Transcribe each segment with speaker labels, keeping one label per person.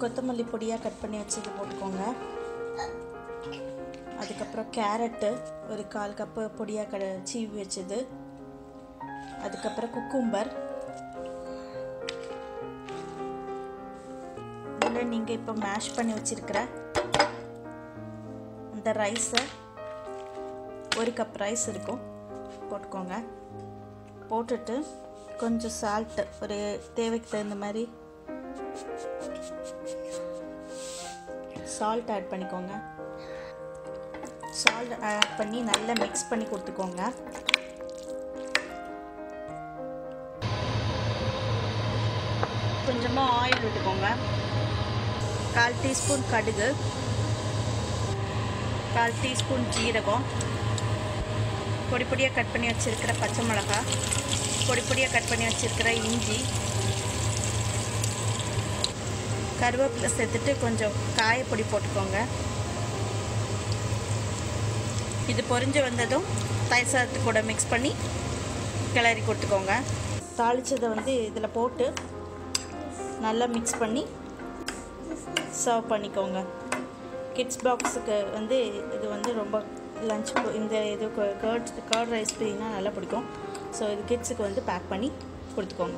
Speaker 1: கொத்தமல்லி பொடியாக கட் பண்ணி வச்சது போட்டுக்கோங்க அதுக்கப்புறம் கேரட்டு ஒரு கால் கப்பு பொடியாக கட சீவி வச்சது அதுக்கப்புறம் குக்கும்பர் இதில் நீங்கள் இப்போ மேஷ் பண்ணி வச்சுருக்கிற அந்த ரைஸை ஒரு கப் ரைஸ் இருக்கும் போட்டுக்கோங்க போட்டுட்டு கொஞ்சம் சால்ட்டு ஒரு தேவைக்கு தகுந்த மாதிரி சால்ட் ஆட் பண்ணிக்கோங்க சால்ட் ஆட் பண்ணி நல்லா மிக்ஸ் பண்ணி கொடுத்துக்கோங்க கொஞ்சமாக ஆயில் விட்டுக்கோங்க கால் டீஸ்பூன் கடுகு கால் டீஸ்பூன் ஜீரகம் பொடி பொடியாக கட் பண்ணி வச்சுருக்கிற பச்சை மிளகா பொடி பொடியாக கட் பண்ணி வச்சுருக்கிற இஞ்சி கருவேப்பிலை சேர்த்துட்டு கொஞ்சம் காயப்பொடி போட்டுக்கோங்க இது பொரிஞ்சு வந்ததும் தயிர் சாதத்து கூட மிக்ஸ் பண்ணி கிளறி கொடுத்துக்கோங்க தாளித்ததை வந்து இதில் போட்டு நல்லா மிக்ஸ் பண்ணி சர்வ் பண்ணிக்கோங்க கிட்ஸ் பாக்ஸுக்கு வந்து இது வந்து ரொம்ப லஞ்ச் இந்த இது கர்ட் கர்ட் ரைஸ் பிடினா நல்லா பிடிக்கும் ஸோ இது கிட்ஸுக்கு வந்து பேக் பண்ணி கொடுத்துக்கோங்க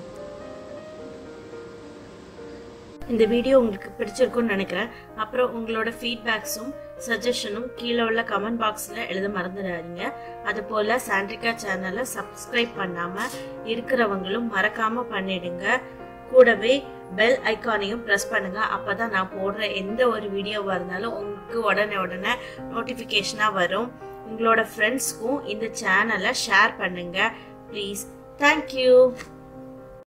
Speaker 1: இந்த வீடியோ உங்களுக்கு பிடிச்சிருக்கும்னு நினைக்கிறேன் அப்புறம் உங்களோட ஃபீட்பேக்ஸும் சஜஷனும் கீழே உள்ள கமெண்ட் பாக்ஸில் எழுத மறந்துடாதீங்க அதுபோல் சாண்ட்ரிகா சேனலை சப்ஸ்கிரைப் பண்ணாமல் இருக்கிறவங்களும் மறக்காமல் பண்ணிடுங்க கூடவே பெல் ஐக்கானையும் ப்ரெஸ் பண்ணுங்க அப்பதான் நான் போடுற எந்த ஒரு வீடியோவாக இருந்தாலும் உங்களுக்கு உடனே உடனே நோட்டிஃபிகேஷனாக வரும் உங்களோட ஃப்ரெண்ட்ஸ்க்கும் இந்த சேனலை ஷேர் பண்ணுங்க ப்ளீஸ் தேங்க்யூ